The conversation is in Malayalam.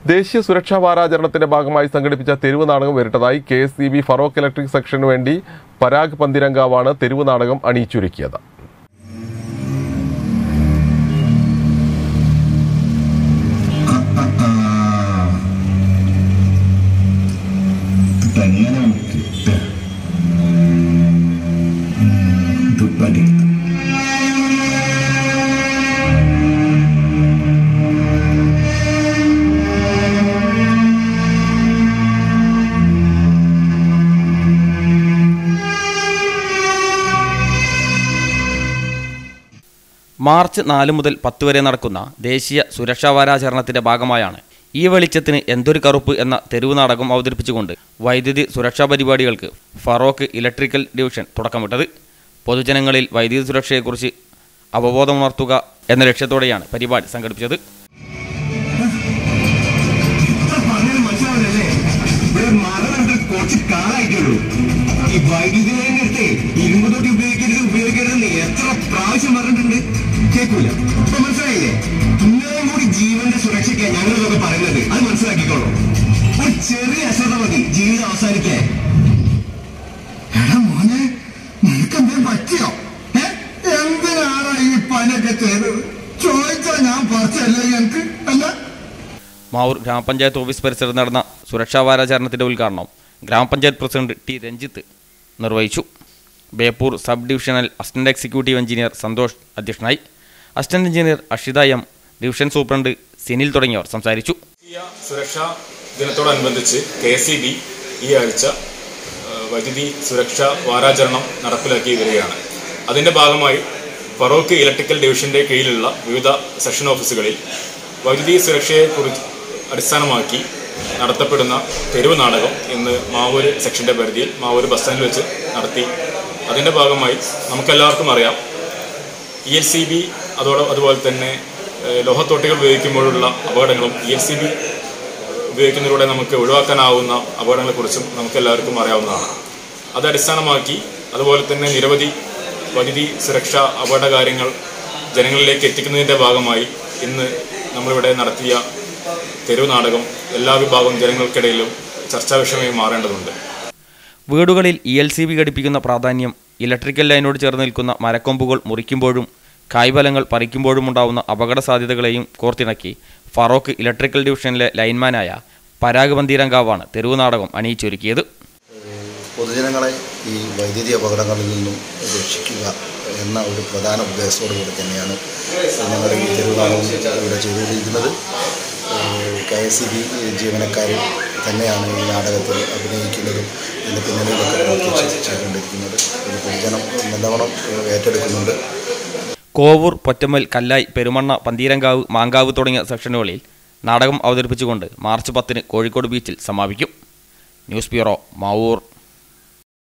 ദേശീയ സുരക്ഷാ വാരാചരണത്തിന്റെ ഭാഗമായി സംഘടിപ്പിച്ച തെരുവ് നാടകം വരട്ടതായി K S C B Feroke electric സെക്ഷന് വേണ്ടി പരാഗ് പന്തിരങ്കാവാണ് തെരുവ് നാടകം അണിയിച്ചൊരുക്കിയത് തനിയാനെ കിട്ടുക ദുപ്പടി മാർച്ച് നാല് മുതൽ പത്ത് വരെ നടക്കുന്ന ദേശീയ സുരക്ഷാ വാരാചരണത്തിന്റെ ഭാഗമായാണ് ഈ വെളിച്ചത്തിന് എന്തൊരു കറുപ്പ് എന്ന തെരുവ് നാടകം അവതരിപ്പിച്ചുകൊണ്ട് വൈദ്യുതി സുരക്ഷാ പരിപാടികൾക്ക് ഫറോക്ക് ഇലക്ട്രിക്കൽ ഡിവിഷൻ തുടക്കമിട്ടത് പൊതുജനങ്ങളിൽ വൈദ്യുതി സുരക്ഷയെക്കുറിച്ച് അവബോധമുണർത്തുക എന്ന ലക്ഷ്യത്തോടെയാണ് പരിപാടി സംഘടിപ്പിച്ചത് ഇത്ര പറഞ്ഞത് മനസ്സിലാവില്ലല്ലേ ഇവിടെ മരണം കുറച്ച് കാലായിട്ടുള്ളൂ ഈ വൈദ്യുതി അടുത്ത് ഇരുമ്പ് തൊട്ടി ഉപയോഗിക്കരുത് ഉപയോഗിക്കരുതെന്ന് എത്ര പ്രാവശ്യം പറഞ്ഞിട്ടുണ്ട് കേൾക്കൂല ഇപ്പൊ മനസ്സിലായില്ലേ ഇന്നലെയും കൂടി ജീവന്റെ സുരക്ഷയ്ക്ക് ഞങ്ങൾ ഇതൊക്കെ പറയുന്നത് അത് മനസ്സിലാക്കിക്കോളൂ ഒരു ചെറിയ അശ്രദ്ധ മതി ജീവിതം അവസാനിക്കാൻ എടാ മോനെ നിനക്കെന്തേലും പറ്റിയോ ഏ? എന്തിനാണ് ഈ പണിയൊക്കെ ചെയ്തത് ചോദിച്ചാ ഞാൻ പറിച്ചല്ലേ ഞങ്ങക്ക് അല്ല മാവൂർ ഗ്രാമപഞ്ചായത്ത് ഓഫീസ് പരിസരത്ത് നടന്ന സുരക്ഷാ വാരാചരണത്തിന്റെ ഉദ്ഘാടനം ഗ്രാമപഞ്ചായത്ത് പ്രസിഡന്റ് ടി രഞ്ജിത്ത് നിർവഹിച്ചു Beypore sub divisional assistant executive engineer Santhosh അധ്യക്ഷനായി assistant engineer Ashitha M division superintendent Sinil തുടങ്ങിയവർ സംസാരിച്ചു ദേശീയ സുരക്ഷാ ദിനത്തോടനുബന്ധിച്ച് കെ എസ് ബി ഈ ആഴ്ച ആ, വൈദ്യുതി സുരക്ഷാ വാരാചരണം നടപ്പിലാക്കി വരികയാണ് അതിൻ്റെ ഭാഗമായി ഫറോക്ക് ഇലക്ട്രിക്കൽ ഡിവിഷന്റെ കീഴിലുള്ള വിവിധ സെഷൻ ഓഫീസുകളിൽ വൈദ്യുതി സുരക്ഷയെക്കുറിച്ച് അടിസ്ഥാനമാക്കി നടത്തപ്പെടുന്ന തെരുവ് നാടകം ഇന്ന് മാവൂര് സെക്ഷന്റെ പരിധിയിൽ മാവൂര് ബസ് സ്റ്റാൻഡിൽ വെച്ച് നടത്തി അതിൻ്റെ ഭാഗമായി നമുക്കെല്ലാവർക്കും അറിയാം ഇ എൽ സി ബി അതോടെ അതുപോലെ തന്നെ ഏഹ്, ലോഹത്തോട്ടികൾ ഉപയോഗിക്കുമ്പോഴുള്ള അപകടങ്ങളും ഇ എൽ സി ബി ഉപയോഗിക്കുന്നതിലൂടെ നമുക്ക് ഒഴിവാക്കാനാവുന്ന അപകടങ്ങളെക്കുറിച്ചും നമുക്ക് എല്ലാവർക്കും അറിയാവുന്നതാണ് അത് അടിസ്ഥാനമാക്കി അതുപോലെ തന്നെ നിരവധി വൈദ്യുതി സുരക്ഷാ അപകട കാര്യങ്ങൾ ജനങ്ങളിലേക്ക് എത്തിക്കുന്നതിൻ്റെ ഭാഗമായി ഇന്ന് നമ്മളിവിടെ നടത്തിയ തെരുവ് നാടകം എല്ലാ വിഭാഗം ജനങ്ങൾക്കിടയിലും ചർച്ചാ വിഷയമായി മാറേണ്ടതുണ്ട് വീടുകളിൽ ഇ എൽ സി ബി ഘടിപ്പിക്കുന്ന പ്രാധാന്യം ഇലക്ട്രിക്കൽ ലൈനോട് ചേർന്ന് നിൽക്കുന്ന മരക്കൊമ്പുകൾ മുറിക്കുമ്പോഴും കായ്ഫലങ്ങൾ പറിക്കുമ്പോഴും ഉണ്ടാവുന്ന അപകട സാധ്യതകളെയും കോർത്തിണക്കി ഫറോക്ക് ഇലക്ട്രിക്കൽ ഡിവിഷനിലെ ലൈൻമാനായ പരാഗ് പന്തീരങ്കാവാണ് തെരുവ് നാടകം അണിയിച്ചൊരുക്കിയത് പൊതുജനങ്ങളെ ഈ വൈദ്യുതി അപകടങ്ങളിൽ നിന്നും രക്ഷിക്കുക എന്ന ഒരു പ്രധാന ഉദ്ദേശത്തോടു കൂടി തന്നെയാണ് ഞങ്ങൾ ഈ തിരുവിതാംകൂർ ഇവിടെ ചെയ്തുകൊണ്ടിരിക്കുന്നത് കെ എസ് സി ബി ജീവനക്കാർ തന്നെയാണ് ഈ നാടകത്തിൽ അഭിനയിക്കുന്നതും ഇതിൻ്റെ പിന്നണിയിലൊക്കെ പ്രവർത്തിച്ച് ചെയ്തുകൊണ്ടിരിക്കുന്നത് ഇത് പൊതുജനം നല്ലവണ്ണം ഏറ്റെടുക്കുന്നുണ്ട് കോവൂർ പൊറ്റമ്മൽ കല്ലായി പെരുമണ്ണ പന്തീരങ്കാവ് മാങ്കാവ് തുടങ്ങിയ സെക്ഷനുകളിൽ നാടകം അവതരിപ്പിച്ചുകൊണ്ട് മാർച്ച് പത്തിന് കോഴിക്കോട് ബീച്ചിൽ സമാപിക്കും ന്യൂസ് ബ്യൂറോ മാവൂർ